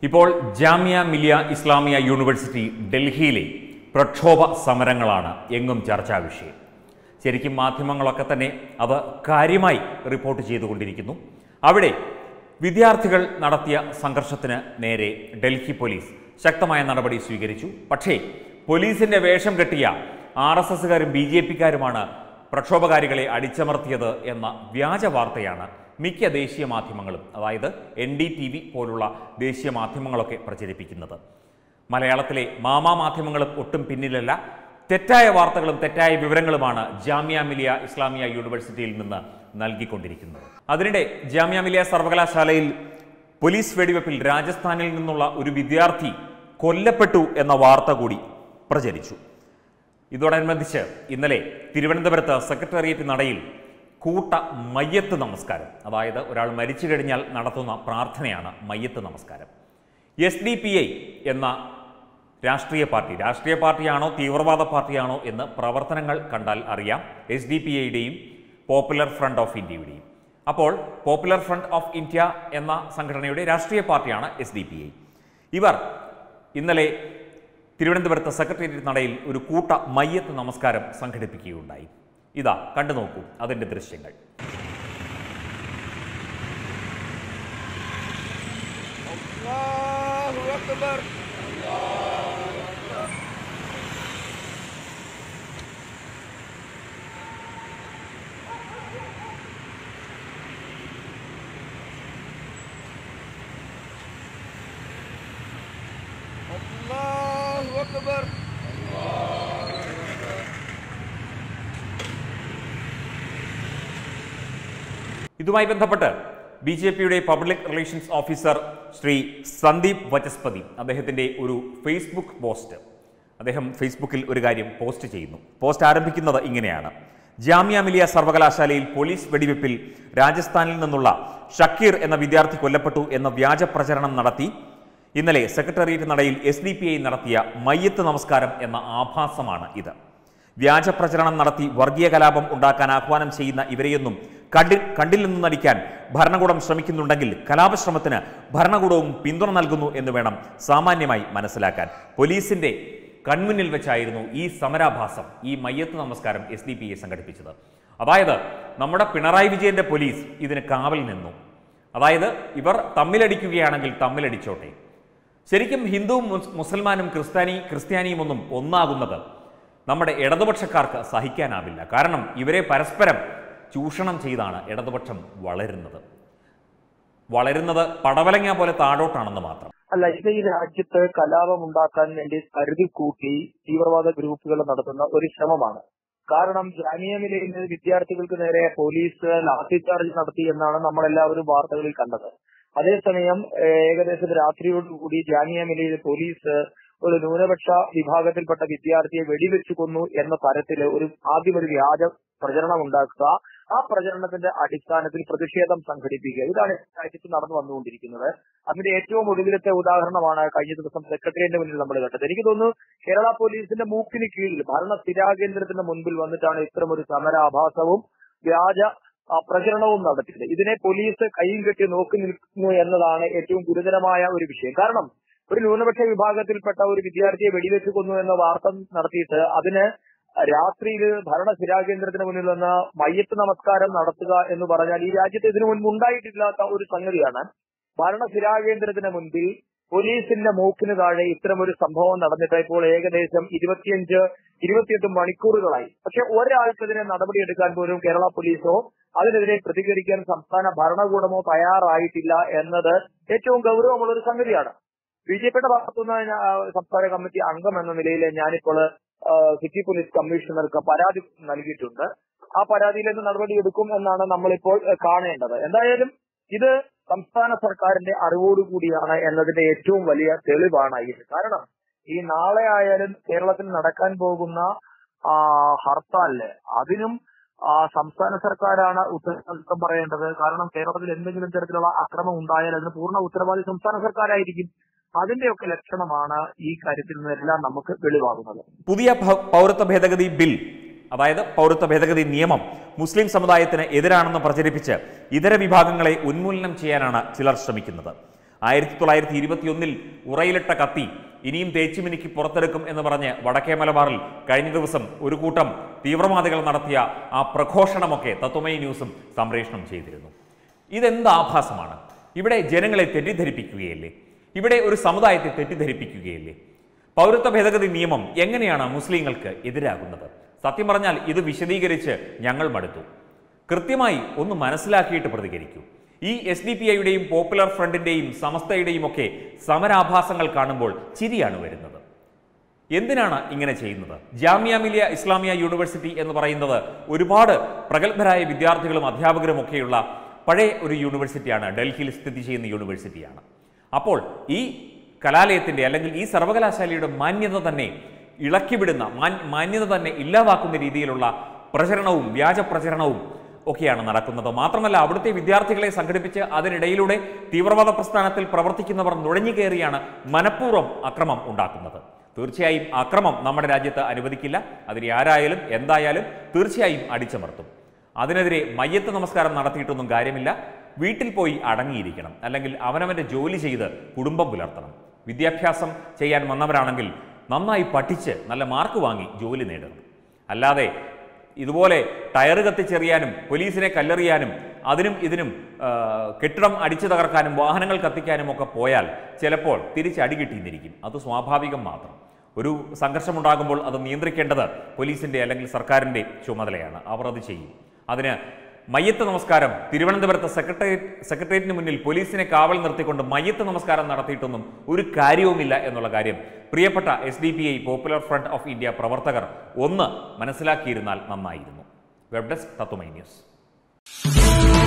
ഇപ്പോൾ ജാമിയ മിലിയ ഇസ്ലാമിയ യൂണിവേഴ്സിറ്റി ഡൽഹിയിലെ പ്രക്ഷോഭ സമരങ്ങളാണ് എങ്ങും ചർച്ചാ വിഷയം ശരിക്കും മാധ്യമങ്ങളൊക്കെ തന്നെ അത് കാര്യമായി റിപ്പോർട്ട് ചെയ്തുകൊണ്ടിരിക്കുന്നു അവിടെ വിദ്യാർത്ഥികൾ നടത്തിയ സംഘർഷത്തിന് നേരെ ഡൽഹി പോലീസ് ശക്തമായ നടപടി സ്വീകരിച്ചു പക്ഷേ പോലീസിന്റെ വേഷം കെട്ടിയ ആർ എസ് എസുകാരും ബി ജെ പിക്കാരുമാണ് പ്രക്ഷോഭകാരികളെ അടിച്ചമർത്തിയത് എന്ന വ്യാജ വാർത്തയാണ് മിക്ക ദേശീയ മാധ്യമങ്ങളും അതായത് എൻ ഡി ടി വി പോലുള്ള ദേശീയ മാധ്യമങ്ങളൊക്കെ പ്രചരിപ്പിക്കുന്നത് മലയാളത്തിലെ മാമാ മാധ്യമങ്ങളും ഒട്ടും പിന്നിലല്ല തെറ്റായ വാർത്തകളും തെറ്റായ വിവരങ്ങളുമാണ് ജാമ്യ മിലിയ ഇസ്ലാമിയ യൂണിവേഴ്സിറ്റിയിൽ നിന്ന് നൽകിക്കൊണ്ടിരിക്കുന്നത് അതിനിടെ ജാമ്യ മിലിയ സർവകലാശാലയിൽ പോലീസ് വെടിവെപ്പിൽ രാജസ്ഥാനിൽ നിന്നുള്ള ഒരു വിദ്യാർത്ഥി കൊല്ലപ്പെട്ടു എന്ന വാർത്ത കൂടി പ്രചരിച്ചു ഇതോടനുബന്ധിച്ച് ഇന്നലെ തിരുവനന്തപുരത്ത് സെക്രട്ടേറിയറ്റ് നടയിൽ കൂട്ട മയ്യത്ത് നമസ്കാരം അതായത് ഒരാൾ മരിച്ചു കഴിഞ്ഞാൽ നടത്തുന്ന പ്രാർത്ഥനയാണ് മയ്യത്ത് നമസ്കാരം എസ് ഡി പി ഐ എന്ന രാഷ്ട്രീയ പാർട്ടി രാഷ്ട്രീയ പാർട്ടിയാണോ തീവ്രവാദ പാർട്ടിയാണോ എന്ന് പ്രവർത്തനങ്ങൾ കണ്ടാൽ അറിയാം എസ് ഡി പി ഐയുടെയും പോപ്പുലർ ഫ്രണ്ട് ഓഫ് ഇന്ത്യയുടെയും അപ്പോൾ പോപ്പുലർ ഫ്രണ്ട് ഓഫ് ഇന്ത്യ എന്ന സംഘടനയുടെ രാഷ്ട്രീയ പാർട്ടിയാണ് എസ് ഡി പി ഐ ഇവർ ഇന്നലെ തിരുവനന്തപുരത്ത് സെക്രട്ടേറിയറ്റ് നടയിൽ ഒരു കൂട്ട മയ്യത്ത് നമസ്കാരം സംഘടിപ്പിക്കുകയുണ്ടായി ഇതാ കണ്ടു നോക്കൂ അതിൻ്റെ ദൃശ്യങ്ങൾ Allahu Akbar. Allahu Akbar. ഇതുമായി ബന്ധപ്പെട്ട് ബി ജെ പിയുടെ public relations officer Shri Sandeep Vachaspati അദ്ദേഹത്തിൻ്റെ ഒരു ഫേസ്ബുക്ക് പോസ്റ്റ് അദ്ദേഹം ഫേസ്ബുക്കിൽ ഒരു കാര്യം പോസ്റ്റ് ചെയ്യുന്നു പോസ്റ്റ് ആരംഭിക്കുന്നത് ഇങ്ങനെയാണ് ജാമ്യ മിലിയ സർവകലാശാലയിൽ പോലീസ് വെടിവെപ്പിൽ രാജസ്ഥാനിൽ നിന്നുള്ള ഷക്കീർ എന്ന വിദ്യാർത്ഥി കൊല്ലപ്പെട്ടു എന്ന വ്യാജ പ്രചരണം നടത്തി ഇന്നലെ സെക്രട്ടേറിയറ്റ് നടയിൽ എസ് ഡി പി ഐ നടത്തിയ മയ്യത്ത് നമസ്കാരം എന്ന ആഭാസമാണ് ഇത് വ്യാജ പ്രചരണം നടത്തി വർഗീയ കലാപം ഉണ്ടാക്കാൻ ആഹ്വാനം ചെയ്യുന്ന ഇവരെയൊന്നും കണ്ടി കണ്ടില്ലെന്ന് നടിക്കാൻ ഭരണകൂടം ശ്രമിക്കുന്നുണ്ടെങ്കിൽ കലാപശ്രമത്തിന് ഭരണകൂടവും പിന്തുണ നൽകുന്നു എന്ന് വേണം സാമാന്യമായി മനസ്സിലാക്കാൻ പോലീസിന്റെ കൺമുന്നിൽ വെച്ചായിരുന്നു ഈ സമരാഭാസം ഈ മയ്യത്ത് നമസ്കാരം എസ് ഡി പി എ സംഘടിപ്പിച്ചത് അതായത് നമ്മുടെ പിണറായി വിജയന്റെ പോലീസ് ഇതിന് കാവൽ നിന്നു അതായത് ഇവർ തമ്മിലടിക്കുകയാണെങ്കിൽ തമ്മിലടിച്ചോട്ടെ ശരിക്കും ഹിന്ദുവും മുസ് മുസൽമാനും ക്രിസ്ത്യാനി ക്രിസ്ത്യാനിയും ഒന്നും ഒന്നാകുന്നത് നമ്മുടെ ഇടതുപക്ഷക്കാർക്ക് സഹിക്കാനാവില്ല കാരണം ഇവരെ പരസ്പരം ചൂഷണം ചെയ്താണ് ഇടതുപക്ഷം വളരുന്നത് വളരുന്നത് പടവലങ്ങ പോലെ താഴോട്ടാണെന്ന് മാത്രം അല്ല ഇത് ഈ രാജ്യത്ത് കലാപം ഉണ്ടാക്കാൻ വേണ്ടി കരുതി കൂട്ടി തീവ്രവാദ ഗ്രൂപ്പുകൾ നടത്തുന്ന ഒരു ശ്രമമാണ് കാരണം ജാമിയ മിലയിലെ വിദ്യാർത്ഥികൾക്ക് നേരെ പോലീസ് ലാത്തിചാർജ് നടത്തി എന്നാണ് നമ്മളെല്ലാവരും വാർത്തകളിൽ കണ്ടത് അതേസമയം ഏഹ്, ഏകദേശം രാത്രിയോടുകൂടി ജാമിയ മിലയിലെ പോലീസ് ഒരു ന്യൂനപക്ഷ വിഭാഗത്തിൽപ്പെട്ട വിദ്യാർത്ഥിയെ വെടിവെച്ചു കൊന്നു എന്ന തരത്തില് ഒരു ആദ്യം ഒരു വ്യാജ പ്രചരണം ഉണ്ടാക്കുക ആ പ്രചരണത്തിന്റെ അടിസ്ഥാനത്തിൽ പ്രതിഷേധം സംഘടിപ്പിക്കുക ഇതാണ് രാജ്യത്ത് നടന്നു വന്നുകൊണ്ടിരിക്കുന്നത് അതിന്റെ ഏറ്റവും ഒടുവിലത്തെ ഉദാഹരണമാണ് കഴിഞ്ഞ ദിവസം സെക്രട്ടേറിയറ്റിന്റെ മുന്നിൽ നമ്മൾ കണ്ടത് എനിക്ക് തോന്നുന്നു കേരള പോലീസിന്റെ മൂക്കിന് കീഴിൽ ഭരണ സ്ഥിരാകേന്ദ്രത്തിന്റെ മുൻപിൽ വന്നിട്ടാണ് ഇത്തരം ഒരു സമരാഭാസവും വ്യാജ ആ, പ്രചരണവും നടത്തിയത് ഇതിനെ പോലീസ് കൈയും കെട്ടി നോക്കി നിൽക്കുന്നു എന്നതാണ് ഏറ്റവും ഗുരുതരമായ ഒരു വിഷയം കാരണം ഒരു ന്യൂനപക്ഷ വിഭാഗത്തിൽപ്പെട്ട ഒരു വിദ്യാർത്ഥിയെ വെടിവെച്ച് കൊന്നു എന്ന വാർത്ത നടത്തിയിട്ട് അതിന് രാത്രിയിൽ ഭരണ സ്ഥിരാകേന്ദ്രത്തിന് മുന്നിൽ നിന്ന് മയ്യത്ത് നമസ്കാരം നടത്തുക എന്ന് പറഞ്ഞാൽ ഈ രാജ്യത്ത് ഇതിനു മുൻപ് ഉണ്ടായിട്ടില്ലാത്ത ഒരു സംഗതിയാണ് ഭരണ സ്ഥിരാകേന്ദ്രത്തിന് മുൻപിൽ പോലീസിന്റെ മൂക്കിന് താഴെ ഇത്തരം ഒരു സംഭവം നടന്നിട്ട് ഇപ്പോൾ ഏകദേശം ഇരുപത്തിയഞ്ച് ഇരുപത്തിയെട്ട് മണിക്കൂറുകളായി പക്ഷെ ഒരാൾക്കെതിരെ നടപടിയെടുക്കാൻ പോലും കേരള പോലീസോ അതിനെതിരെ പ്രതികരിക്കാൻ സംസ്ഥാന ഭരണകൂടമോ തയ്യാറായിട്ടില്ല എന്നത് ഏറ്റവും ഗൗരവമുള്ള ഒരു സംഗതിയാണ് ബി ജെ പിയുടെ ഭാഗത്തുനിന്ന് ഞാൻ, ആ, സംസ്ഥാന കമ്മിറ്റി അംഗം എന്ന നിലയിൽ ഞാനിപ്പോൾ ആ, സിറ്റി പോലീസ് കമ്മീഷണർക്ക് പരാതി നൽകിയിട്ടുണ്ട് ആ പരാതിയിൽ നിന്ന് നടപടിയെടുക്കും എന്നാണ് നമ്മളിപ്പോൾ ആ, കാണേണ്ടത് എന്തായാലും ഇത് സംസ്ഥാന സർക്കാരിന്റെ അറിവോടുകൂടിയാണ് എന്നതിന്റെ ഏറ്റവും വലിയ തെളിവാണ് ഇത് കാരണം ഈ നാളെ ആയാലും കേരളത്തിൽ നടക്കാൻ പോകുന്ന ആ, ഹർത്താലില് അതിനും ആ, സംസ്ഥാന സർക്കാരാണ് ഉത്തരവാദിത്വം പറയേണ്ടത് കാരണം കേരളത്തിൽ എന്തെങ്കിലും തരത്തിലുള്ള അക്രമം ഉണ്ടായാൽ അതിന് പൂർണ്ണ ഉത്തരവാദി സംസ്ഥാന സർക്കാരായിരിക്കും അതിന്റെയൊക്കെ ലക്ഷണമാണ് ഈ കാര്യത്തിൽ നിന്നെല്ലാം നമുക്ക് വെളിവാകുന്നത് പുതിയ ഭ- പൗരത്വ ഭേദഗതി ബിൽ അതായത് പൗരത്വ ഭേദഗതി നിയമം മുസ്ലിം സമുദായത്തിന് എതിരാണെന്ന് പ്രചരിപ്പിച്ച് ഇതര വിഭാഗങ്ങളെ ഉന്മൂലനം ചെയ്യാനാണ് ചിലർ ശ്രമിക്കുന്നത് ആയിരത്തി തൊള്ളായിരത്തി ഇരുപത്തിയൊന്നിൽ ഉറയിലിട്ട കത്തി ഇനിയും തേച്ചുമിനിക്ക് പുറത്തെടുക്കും എന്ന് പറഞ്ഞ് വടക്കേ മലബാറിൽ കഴിഞ്ഞ ദിവസം ഒരു കൂട്ടം തീവ്രവാദികൾ നടത്തിയ ആ പ്രഘോഷണമൊക്കെ തത്വമയി ന്യൂസും സംപ്രേഷണം ചെയ്തിരുന്നു ഇതെന്ത് ആഭാസമാണ് ഇവിടെ ജനങ്ങളെ തെറ്റിദ്ധരിപ്പിക്കുകയല്ലേ ഇവിടെ ഒരു സമുദായത്തെ തെറ്റിദ്ധരിപ്പിക്കുകയല്ലേ പൗരത്വ ഭേദഗതി നിയമം എങ്ങനെയാണ് മുസ്ലിങ്ങൾക്ക് എതിരാകുന്നത് സത്യം പറഞ്ഞാൽ ഇത് വിശദീകരിച്ച് ഞങ്ങൾ മടുത്തു കൃത്യമായി ഒന്ന് മനസ്സിലാക്കിയിട്ട് പ്രതികരിക്കൂ ഈ എസ് ഡി പി ഐയുടെയും പോപ്പുലർ ഫ്രണ്ടിന്റെയും സമസ്തയുടെയും ഒക്കെ സമരാഭാസങ്ങൾ കാണുമ്പോൾ ചിരിയാണ് വരുന്നത് എന്തിനാണ് ഇങ്ങനെ ചെയ്യുന്നത് ജാമിയ മിലിയ ഇസ്ലാമിയ യൂണിവേഴ്സിറ്റി എന്ന് പറയുന്നത് ഒരുപാട് പ്രഗത്ഭരായ വിദ്യാർത്ഥികളും അധ്യാപകരും ഒക്കെയുള്ള പഴയ ഒരു യൂണിവേഴ്സിറ്റിയാണ് ഡൽഹിയിൽ സ്ഥിതി ചെയ്യുന്ന യൂണിവേഴ്സിറ്റിയാണ് അപ്പോൾ ഈ കലാലയത്തിന്റെ അല്ലെങ്കിൽ ഈ സർവകലാശാലയുടെ മാന്യത തന്നെ ഇളക്കിവിടുന്ന മാൻ- മാന്യത തന്നെ ഇല്ലാതാക്കുന്ന രീതിയിലുള്ള പ്രചരണവും വ്യാജ പ്രചരണവും ഒക്കെയാണ് നടക്കുന്നത് മാത്രമല്ല അവിടുത്തെ വിദ്യാർത്ഥികളെ സംഘടിപ്പിച്ച് അതിനിടയിലൂടെ തീവ്രവാദ പ്രസ്ഥാനത്തിൽ പ്രവർത്തിക്കുന്നവർ നുഴഞ്ഞു കയറിയാണ് മനഃപൂർവ്വം അക്രമം ഉണ്ടാക്കുന്നത് തീർച്ചയായും അക്രമം നമ്മുടെ രാജ്യത്ത് അനുവദിക്കില്ല അതിന് ആരായാലും എന്തായാലും തീർച്ചയായും അടിച്ചമർത്തും അതിനെതിരെ മയ്യത്ത് നമസ്കാരം നടത്തിയിട്ടൊന്നും കാര്യമില്ല വീട്ടിൽ പോയി അടങ്ങിയിരിക്കണം അല്ലെങ്കിൽ അവനവന്റെ ജോലി ചെയ്ത് കുടുംബം പുലർത്തണം വിദ്യാഭ്യാസം ചെയ്യാൻ വന്നവരാണെങ്കിൽ നന്നായി പഠിച്ച് നല്ല മാർക്ക് വാങ്ങി ജോലി നേടണം അല്ലാതെ ഇതുപോലെ ടയർ കത്തിച്ചെറിയാനും പോലീസിനെ കല്ലെറിയാനും അതിനും ഇതിനും ആ, കെട്ടിടം അടിച്ചു തകർക്കാനും വാഹനങ്ങൾ കത്തിക്കാനും ഒക്കെ പോയാൽ ചിലപ്പോൾ തിരിച്ചടി കിട്ടിയിരിക്കും അത് സ്വാഭാവികം മാത്രം ഒരു സംഘർഷമുണ്ടാകുമ്പോൾ അത് നിയന്ത്രിക്കേണ്ടത് പോലീസിന്റെ അല്ലെങ്കിൽ സർക്കാരിന്റെ ചുമതലയാണ് അവർ അത് ചെയ്യും അതിന് മയ്യത്ത് നമസ്കാരം തിരുവനന്തപുരത്ത് സെക്രട്ടേറിയറ്റ് സെക്രട്ടേറിയറ്റിന് മുന്നിൽ പോലീസിനെ കാവൽ നിർത്തിക്കൊണ്ട് മയ്യത്ത് നമസ്കാരം നടത്തിയിട്ടൊന്നും ഒരു കാര്യവുമില്ല എന്നുള്ള കാര്യം പ്രിയപ്പെട്ട S D P I popular front of India പ്രവർത്തകർ ഒന്ന് മനസ്സിലാക്കിയിരുന്നാൽ നന്നായിരുന്നു വെബ് ഡെസ്ക് തത്വമൈ ന്യൂസ്